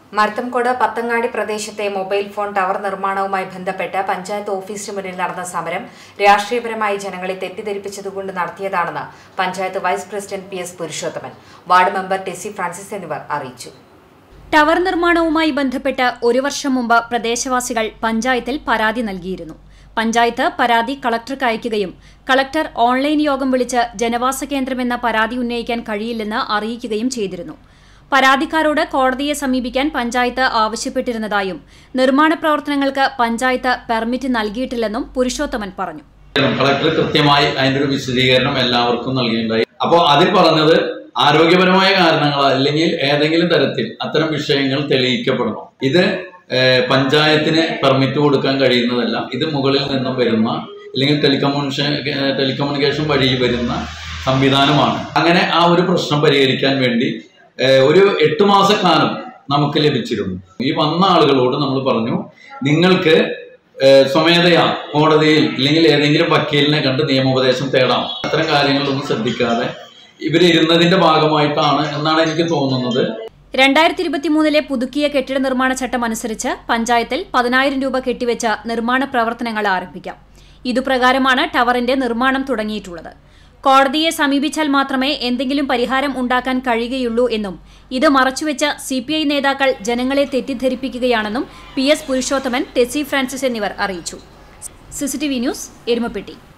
മരത്തംകോട് പത്തങ്ങാടി പ്രദേശത്തെ mobile phone tower നിർമ്മാണവുമായി ബന്ധപ്പെട്ട് പഞ്ചായത്ത് ഓഫീസിന് മുന്നിൽ നടന്ന സമരം രാഷ്ട്രീയപരമായി ജനങ്ങളെ തെറ്റിദ്ധരിപ്പിച്ചതുകൊണ്ട് നടത്തിയതാണെന്ന് panchayat vice president P S Purushothaman ward member Tessy Francis എന്നിവർ അറിയിച്ചു ടവർ നിർമ്മാണവുമായി ബന്ധപ്പെട്ട് ഒരു വർഷം മുമ്പ് പ്രദേശവാസികൾ പഞ്ചായത്തിൽ പരാതി നൽകിയിരുന്നു പഞ്ചായത്ത് പരാതി കളക്ടർക്ക് അയക്കുകയും കളക്ടർ ഓൺലൈൻ യോഗം വിളിച്ച് ജനവാസ കേന്ദ്രമെന്ന പരാതി ഉന്നയിക്കാൻ കഴിയില്ലെന്ന് അറിയിക്കുകയും ചെയ്തിരുന്നു പരാതിക്കാരോട് കോടതിയെ സമീപിക്കാൻ പഞ്ചായത്ത് ആവശ്യപ്പെട്ടിരുന്നതായും നിർമ്മാണ പ്രവർത്തനങ്ങൾക്ക് പഞ്ചായത്ത് പെർമിറ്റ് നൽകിയിട്ടില്ലെന്നും പുരുഷോത്തമൻ പറഞ്ഞു കളക്ടർ കൃത്യമായി അതിന്റെ ഒരു വിശദീകരണം എല്ലാവർക്കും നൽകിയിട്ടുണ്ടായി അപ്പോൾ അതിൽ പറഞ്ഞത് ആരോഗ്യപരമായ കാരണങ്ങൾ അല്ലെങ്കിൽ ഏതെങ്കിലും തരത്തിൽ അത്തരം വിഷയങ്ങൾ തെളിയിക്കപ്പെടണം ഇത് ഏഹ്, പഞ്ചായത്തിന് പെർമിറ്റ് കൊടുക്കാൻ കഴിയുന്നതല്ല ഇത് മുകളിൽ നിന്നും വരുന്ന അല്ലെങ്കിൽ ടെലികമ്മ്യൂണിക്കേഷൻ ടെലികമ്മ്യൂണിക്കേഷൻ വഴി വരുന്ന സംവിധാനമാണ് അങ്ങനെ ആ ഒരു പ്രശ്നം പരിഹരിക്കാൻ വേണ്ടി ഏഹ്, ഒരു എട്ട് മാസക്കാലം നമുക്ക് ലഭിച്ചിരുന്നു ഈ വന്ന ആളുകളോട് നമ്മൾ പറഞ്ഞു നിങ്ങൾക്ക് ഏഹ് സ്വമേധയാ കോടതിയിൽ ഇല്ലെങ്കിൽ ഏതെങ്കിലും വക്കീലിനെ കണ്ട് നിയമോപദേശം തേടാം അത്തരം കാര്യങ്ങളൊന്നും ശ്രദ്ധിക്കാതെ ഇവരിരുന്നതിന്റെ ഭാഗമായിട്ടാണ് എന്നാണ് എനിക്ക് തോന്നുന്നത് രണ്ടായിരത്തി ഇരുപത്തിമൂന്നിലെ പുതുക്കിയ കെട്ടിട നിർമ്മാണ ചട്ടം അനുസരിച്ച് പഞ്ചായത്തിൽ പതിനായിരം രൂപ കെട്ടിവെച്ച നിർമ്മാണ പ്രവർത്തനങ്ങൾ ആരംഭിക്കാം ഇതുപ്രകാരമാണ് ടവറിന്റെ നിർമ്മാണം തുടങ്ങിയിട്ടുള്ളത് കോടതിയെ സമീപിച്ചാൽ മാത്രമേ എന്തെങ്കിലും പരിഹാരം ഉണ്ടാക്കാൻ കഴിയുകയുള്ളൂ എന്നും ഇത് മറച്ചുവെച്ച സി പി ഐ നേതാക്കൾ ജനങ്ങളെ തെറ്റിദ്ധരിപ്പിക്കുകയാണെന്നും പി എസ് പുരുഷോത്തമൻ ടെസി ഫ്രാൻസിസ് എന്നിവർ അറിയിച്ചു സിസിടിവി ന്യൂസ് എരുമപ്പെട്ടി